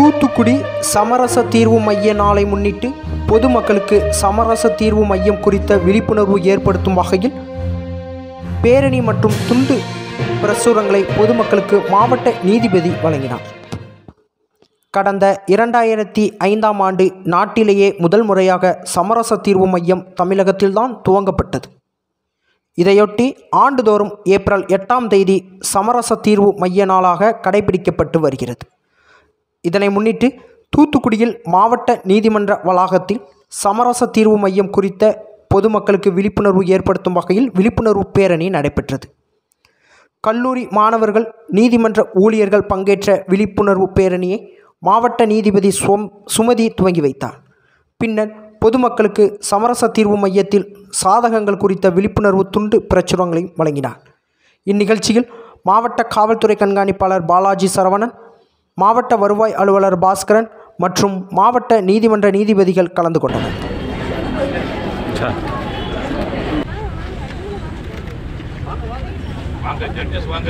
தூத்துக்குடி சமரச தீர்வு மைய நாளை முன்னிட்டு பொதுமக்களுக்கு சமரச தீர்வு மையம் குறித்த விழிப்புணர்வு ஏற்படுத்தும் வகையில் பேரணி மற்றும் துண்டு பிரசுரங்களை பொதுமக்களுக்கு மாவட்ட நீதிபதி வழங்கினார் கடந்த இரண்டாயிரத்தி ஐந்தாம் ஆண்டு நாட்டிலேயே முதல் முறையாக சமரச தீர்வு மையம் தமிழகத்தில்தான் துவங்கப்பட்டது இதையொட்டி ஆண்டுதோறும் ஏப்ரல் எட்டாம் தேதி சமரச தீர்வு மைய நாளாக கடைபிடிக்கப்பட்டு வருகிறது இதனை முன்னிட்டு தூத்துக்குடியில் மாவட்ட நீதிமன்ற வளாகத்தில் சமரச தீர்வு மையம் குறித்த பொதுமக்களுக்கு விழிப்புணர்வு ஏற்படுத்தும் வகையில் விழிப்புணர்வு பேரணி நடைபெற்றது கல்லூரி மாணவர்கள் நீதிமன்ற ஊழியர்கள் பங்கேற்ற விழிப்புணர்வு பேரணியை மாவட்ட நீதிபதி சும் சுமதி துவங்கி வைத்தார் பின்னர் பொதுமக்களுக்கு சமரச தீர்வு மையத்தில் சாதகங்கள் குறித்த விழிப்புணர்வு துண்டு பிரச்சுரங்களையும் வழங்கினார் இந்நிகழ்ச்சியில் மாவட்ட காவல்துறை கண்காணிப்பாளர் பாலாஜி சரவணன் மாவட்ட வருவாய் அலுவலர் பாஸ்கரன் மற்றும் மாவட்ட நீதிமன்ற நீதிபதிகள் கலந்து கொண்டனர் வாங்க ஜட்ஜஸ் வாங்க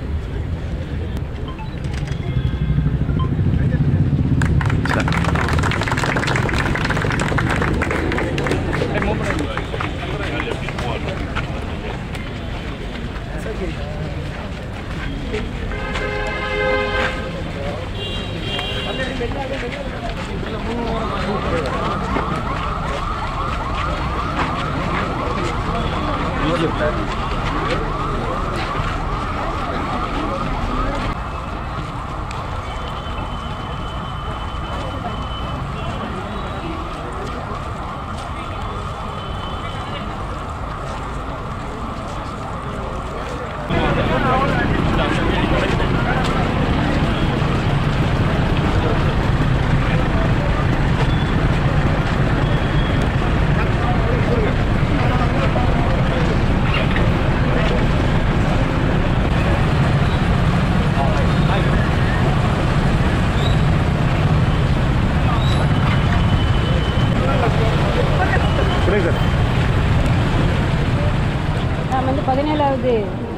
நாம் வந்து பதினேழாவது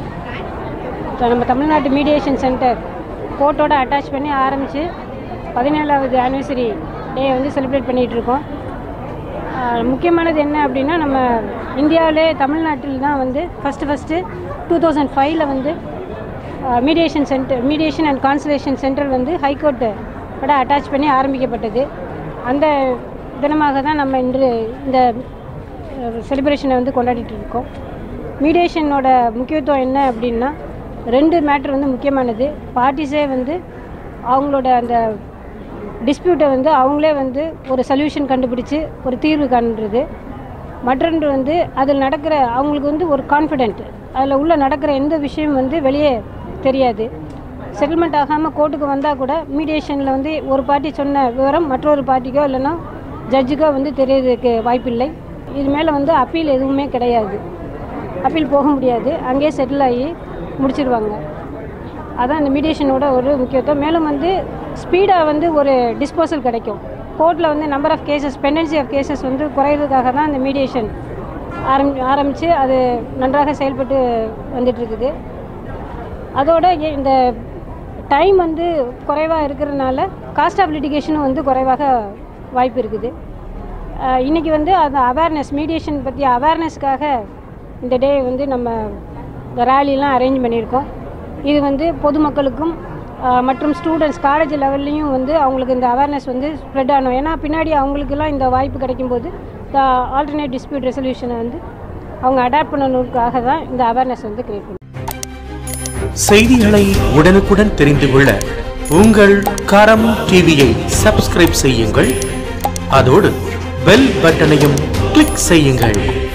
இப்போ நம்ம தமிழ்நாட்டு மீடியேஷன் சென்டர் கோர்ட்டோட அட்டாச் பண்ணி ஆரம்பித்து பதினேழாவது ஆனிவர்சரி டே வந்து செலிப்ரேட் பண்ணிகிட்டு இருக்கோம் ஆஹ் முக்கியமானது என்ன அப்படின்னா நம்ம இந்தியாவிலே தமிழ்நாட்டில் தான் வந்து ஃபஸ்ட்டு ஃபஸ்ட்டு டூ தௌசண்ட் ஃபைவ்ல வந்து mediation centre mediation and conciliation centre வந்து ஹைகோர்ட்டோட அட்டாச் பண்ணி ஆரம்பிக்கப்பட்டது அந்த தினமாக தான் நம்ம இன்று இந்த செலிப்ரேஷனை வந்து கொண்டாடிட்டு இருக்கோம் மீடியேஷனோட முக்கியத்துவம் என்ன அப்படின்னா ரெண்டு மேட்ரு வந்து முக்கியமானது பார்ட்டிஸே வந்து அவங்களோட அந்த டிஸ்பியூட்டை வந்து அவங்களே வந்து ஒரு சொல்யூஷன் கண்டுபிடிச்சு ஒரு தீர்வு காண்றது மற்றொன்று வந்து அதில் நடக்கிற அவங்களுக்கு வந்து ஒரு கான்ஃபிடென்ட் அதில் உள்ள நடக்கிற எந்த விஷயம் வந்து வெளியே தெரியாது செட்டில்மெண்ட் ஆகாமல் கோர்ட்டுக்கு வந்தால் கூட மீடியேஷனில் வந்து ஒரு பார்ட்டி சொன்ன விவரம் மற்றொரு பார்ட்டிக்கோ இல்லைன்னா ஜட்ஜுக்கோ வந்து தெரியறதுக்கு வாய்ப்பில்லை இது மேலே வந்து அப்பீல் எதுவுமே கிடையாது அப்பீல் போக முடியாது அங்கேயே செட்டில் ஆகி முடிச்சிருவாங்க அதான் இந்த மீடியேஷனோட ஒரு முக்கியத்துவம் மேலும் வந்து ஸ்பீடாக வந்து ஒரு டிஸ்போசல் கிடைக்கும் கோர்ட்டில் வந்து number of cases pendency of cases வந்து குறையிறதுக்காக தான் இந்த மீடியேஷன் ஆரம்பி ஆரம்பித்து அது நன்றாக செயல்பட்டு வந்துட்டு இருக்குது அதோட ஏ- இந்த டைம் வந்து குறைவாக இருக்கிறதுனால காஸ்ட் ஆஃப் லிட்டிகேஷனும் வந்து குறைவாக வாய்ப்பு இருக்குது அஹ் இன்னைக்கு வந்து அந்த அவேர்னஸ் மீடியேஷன் பற்றி அவேர்னஸ்க்காக இந்த டே வந்து நம்ம இந்த ரேலிலாம் அரேஞ்ச் பண்ணியிருக்கோம் இது வந்து பொதுமக்களுக்கும் அஹ், மற்றும் ஸ்டூடெண்ட்ஸ் காலேஜ் லெவல்லையும் வந்து அவங்களுக்கு இந்த அவேர்னஸ் வந்து ஸ்ப்ரெட் ஆகணும் ஏன்னா பின்னாடி அவங்களுக்கெல்லாம் இந்த வாய்ப்பு கிடைக்கும்போது இந்த ஆல்டர்னேட் டிஸ்பியூட் ரெசல்யூஷனை வந்து அவங்க அடாப்ட் பண்ணணுக்காக தான் இந்த அவேர்னஸ் வந்து கிரியேட் பண்ணும் செய்திகளை உடனுக்குடன் தெரிந்து கொள்ள உங்கள் கரம் டிவியை சப்ஸ்கிரைப் செய்யுங்கள் அதோடு பெல் பட்டனையும் கிளிக் செய்யுங்கள்